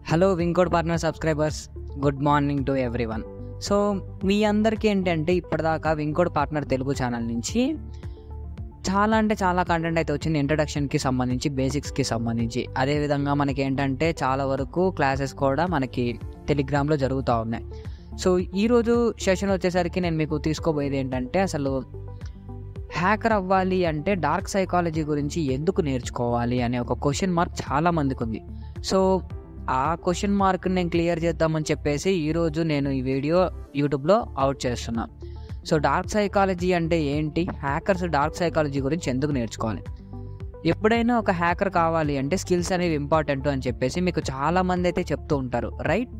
hello వింకోడ్ partner subscribers good morning to everyone so మీ అందరికీ ఏంటంటే ఇప్పటిదాకా వింకోడ్ పార్ట్నర్ తెలుగు ఛానల్ నుంచి చాలా అంటే చాలా కంటెంట్ అయితే వచ్చింది ఇంట్రడక్షన్కి సంబంధించి బేసిక్స్కి సంబంధించి అదేవిధంగా మనకి ఏంటంటే చాలా వరకు క్లాసెస్ కూడా మనకి టెలిగ్రామ్లో జరుగుతూ ఉన్నాయి సో ఈరోజు సెషన్ వచ్చేసరికి నేను మీకు తీసుకోబోయేది ఏంటంటే అసలు హ్యాకర్ అవ్వాలి అంటే డార్క్ సైకాలజీ గురించి ఎందుకు నేర్చుకోవాలి అనే ఒక క్వశ్చన్ మార్క్ చాలా మందికి ఉంది సో ఆ క్వశ్చన్ మార్క్ నేను క్లియర్ చేద్దామని చెప్పేసి ఈరోజు నేను ఈ వీడియో యూట్యూబ్లో అవుట్ చేస్తున్నాను సో డార్క్ సైకాలజీ అంటే ఏంటి హ్యాకర్స్ డార్క్ సైకాలజీ గురించి ఎందుకు నేర్చుకోవాలి ఎప్పుడైనా ఒక హ్యాకర్ కావాలి అంటే స్కిల్స్ అనేవి ఇంపార్టెంట్ అని చెప్పేసి మీకు చాలామంది అయితే చెప్తూ ఉంటారు రైట్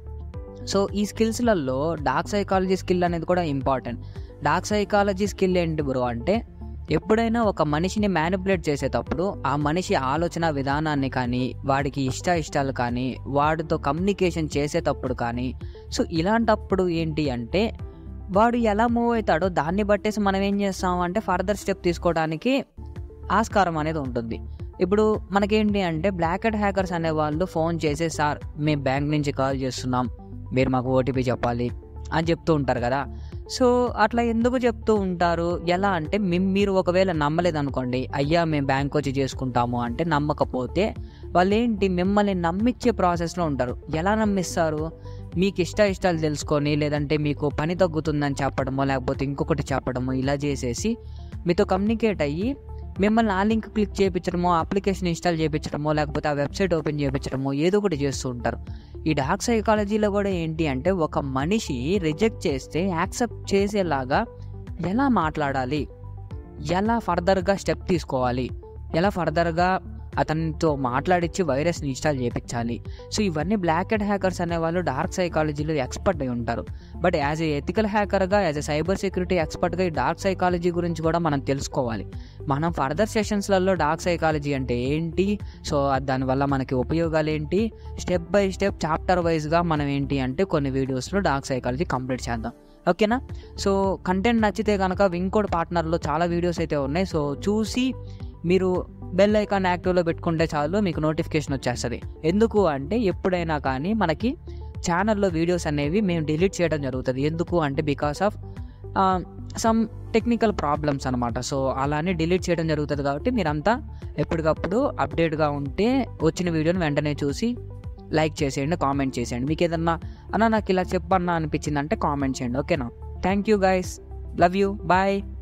సో ఈ స్కిల్స్లలో డార్క్ సైకాలజీ స్కిల్ అనేది కూడా ఇంపార్టెంట్ డార్క్ సైకాలజీ స్కిల్ ఏంటి బ్రో అంటే ఎప్పుడైనా ఒక మనిషిని మ్యానిపులేట్ చేసేటప్పుడు ఆ మనిషి ఆలోచన విధానాన్ని కానీ వాడికి ఇష్ట ఇష్టాలు కానీ వాడితో కమ్యూనికేషన్ చేసేటప్పుడు కానీ సో ఇలాంటప్పుడు ఏంటి అంటే వాడు ఎలా మూవ్ అవుతాడో దాన్ని బట్టేసి మనం ఏం చేస్తాం అంటే ఫర్దర్ స్టెప్ తీసుకోవడానికి ఆస్కారం అనేది ఉంటుంది ఇప్పుడు మనకేంటి అంటే బ్లాక్ హెడ్ హ్యాకర్స్ అనే వాళ్ళు ఫోన్ చేసి సార్ మేము బ్యాంక్ నుంచి కాల్ చేస్తున్నాం మీరు మాకు ఓటీపీ చెప్పాలి అని చెప్తూ ఉంటారు కదా సో అట్లా ఎందుకు చెప్తూ ఉంటారు ఎలా అంటే మిమ్- మీరు ఒకవేళ నమ్మలేదు అనుకోండి అయ్యా మేము బ్యాంక్ వచ్చి చేసుకుంటాము అంటే నమ్మకపోతే వాళ్ళు ఏంటి మిమ్మల్ని నమ్మించే ప్రాసెస్లో ఉంటారు ఎలా నమ్మిస్తారు మీకు ఇష్ట ఇష్టాలు తెలుసుకొని లేదంటే మీకు పని తగ్గుతుందని చెప్పడమో లేకపోతే ఇంకొకటి చెప్పడమో ఇలా చేసేసి మీతో కమ్యూనికేట్ అయ్యి మిమ్మల్ని ఆ లింక్ క్లిక్ చేయించడమో అప్లికేషన్ ఇన్స్టాల్ చేయించడమో లేకపోతే ఆ వెబ్సైట్ ఓపెన్ చేయించడమో ఏదో ఒకటి చేస్తూ ఉంటారు ఈ డార్క్ సైకాలజీలో కూడా ఏంటి అంటే ఒక మనిషి రిజెక్ట్ చేస్తే యాక్సెప్ట్ చేసేలాగా ఎలా మాట్లాడాలి ఎలా ఫర్దర్గా స్టెప్ తీసుకోవాలి ఎలా ఫర్దర్గా అతనితో మాట్లాడించి వైరస్ని ఇన్స్టాల్ చేయించాలి సో ఇవన్నీ బ్లాక్ హెడ్ హ్యాకర్స్ అనేవాళ్ళు డార్క్ సైకాలజీలో ఎక్స్పర్ట్ అయి ఉంటారు బట్ యాజ్ ఏ ఎథికల్ హ్యాకర్గా యాజ్ ఎ సైబర్ సెక్యూరిటీ ఎక్స్పర్ట్గా ఈ డార్క్ సైకాలజీ గురించి కూడా మనం తెలుసుకోవాలి మనం ఫర్దర్ సెషన్స్లలో డార్క్ సైకాలజీ అంటే ఏంటి సో దానివల్ల మనకి ఉపయోగాలు ఏంటి స్టెప్ బై స్టెప్ చాప్టర్ వైజ్గా మనం ఏంటి అంటే కొన్ని వీడియోస్లో డార్క్ సైకాలజీ కంప్లీట్ చేద్దాం ఓకేనా సో కంటెంట్ నచ్చితే కనుక వింకోడ్ పార్ట్నర్లో చాలా వీడియోస్ అయితే ఉన్నాయి సో చూసి మీరు బెల్ ఐకాన్ యాక్టివ్లో పెట్టుకుంటే చాలు మీకు నోటిఫికేషన్ వచ్చేస్తుంది ఎందుకు అంటే ఎప్పుడైనా కానీ మనకి ఛానల్లో వీడియోస్ అనేవి మేము డిలీట్ చేయడం జరుగుతుంది ఎందుకు అంటే because of some technical problems అనమాట సో అలానే డిలీట్ చేయడం జరుగుతుంది కాబట్టి మీరంతా ఎప్పటికప్పుడు అప్డేట్గా ఉంటే వచ్చిన వీడియోని వెంటనే చూసి లైక్ చేసేయండి కామెంట్ చేసేయండి మీకు ఏదన్నా అన్న నాకు ఇలా చెప్పన్నా అనిపించిందంటే కామెంట్ చేయండి ఓకేనా thank you guys love you bye